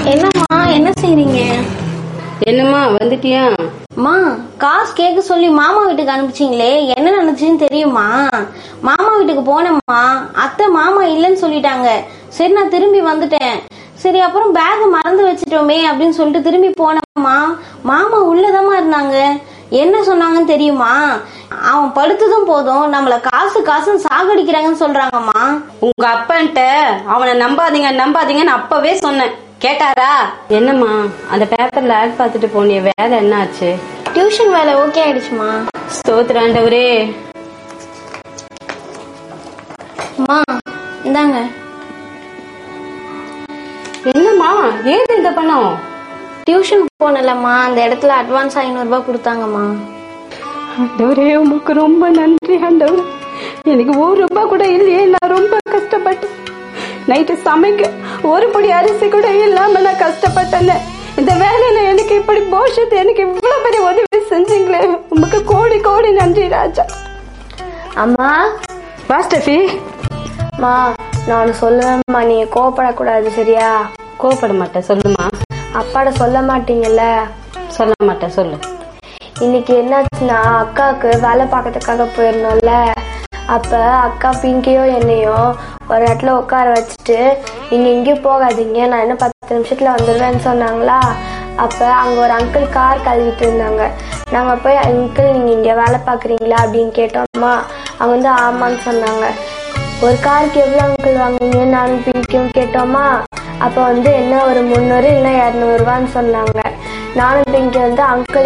என்னம்மா என்ன செய்றீங்க என்னம்மா வந்துட்டியா அம்மா காசு கேட்க சொல்லி மாமா வீட்டுக்கு அனுப்பிச்சிங்களே என்ன நடந்துச்சுன்னு தெரியுமா மாமா வீட்டுக்கு போனேம்மா அத்தை மாமா இல்லைன்னு சொல்லிட்டாங்க சரி நான் திரும்பி வந்துட்டேன் சரி அப்புறம் பேக் மறந்து வச்சிட்டோமே அப்படின்னு சொல்லிட்டு திரும்பி போனேம்மா மாமா உள்ளதாம்மா இருந்தாங்க என்ன சொன்னாங்கன்னு தெரியுமா அவன் படுத்ததும் போதும் நம்மள காசு காசுன்னு சாகடிக்கிறாங்கன்னு சொல்றாங்கம்மா உங்க அப்பன்ட்ட அவனை நம்பாதீங்க நம்பாதீங்கன்னு அப்பவே சொன்னேன் கேட்டாரா என்னம்மா அந்த பேப்பர்ல ஆட் பார்த்துட்டு போனிய வேலை என்ன ஆச்சு டியூஷன் வேலை ஓகே ஆயிடுச்சுமா ஸ்தோத்திராண்டவரே அம்மா இந்தாங்க என்னம்மா ஏது இந்த பணம் டியூஷன் போனலம்மா அந்த இடத்துல அட்வான்ஸ் ஐநூறு ரூபாய் கொடுத்தாங்கம்மா ஆண்டவரே உமக்கு ரொம்ப நன்றி ஆண்டவர் எனக்கு ஒரு ரூபாய் கூட இல்லையே நான் ரொம்ப கஷ்டப்பட்டேன் நைட்டு சமைக்க ஒரு பொடி அரிசி கூட இல்லாம நான் கஷ்டப்பட்டேன் இந்த வேலையில எனக்கு இப்படி போஷத்து எனக்கு இவ்வளவு பெரிய உதவி செஞ்சீங்களே உமக்கு கோடி கோடி நன்றி ராஜா அம்மா வா ஸ்டெஃபி மா நான் சொல்லுவேன்மா நீங்க கோவப்படக்கூடாது சரியா கோவப்பட மாட்டேன் சொல்லுமா அப்பாட சொல்ல மாட்டீங்கல்ல சொல்ல மாட்டேன் சொல்லு இன்னைக்கு என்னாச்சுன்னா அக்காவுக்கு வேலை பார்க்கறதுக்காக போயிருந்தோம்ல அப்ப அக்கா பிங்கியோ என்னையோ ஒரு இடத்துல உட்கார வச்சுட்டு நீங்க எங்கேயும் போகாதீங்க நான் இன்னும் பத்து நிமிஷத்துல வந்துடுவேன்னு சொன்னாங்களா அப்ப அங்க ஒரு அங்கிள் கார் கழுவிட்டு இருந்தாங்க நாங்க போய் அங்கிள் நீங்க இங்க வேலை பாக்குறீங்களா அப்படின்னு கேட்டோமா அவங்க வந்து ஆமான்னு சொன்னாங்க ஒரு காருக்கு எவ்வளவு அங்கிள் வாங்குவீங்கன்னு நானும் பிங்கியும் கேட்டோமா அப்ப வந்து என்ன ஒரு முந்நூறு இல்லைன்னா இரநூறுவான்னு சொன்னாங்க நானும் பிங்கி வந்து அங்கிள்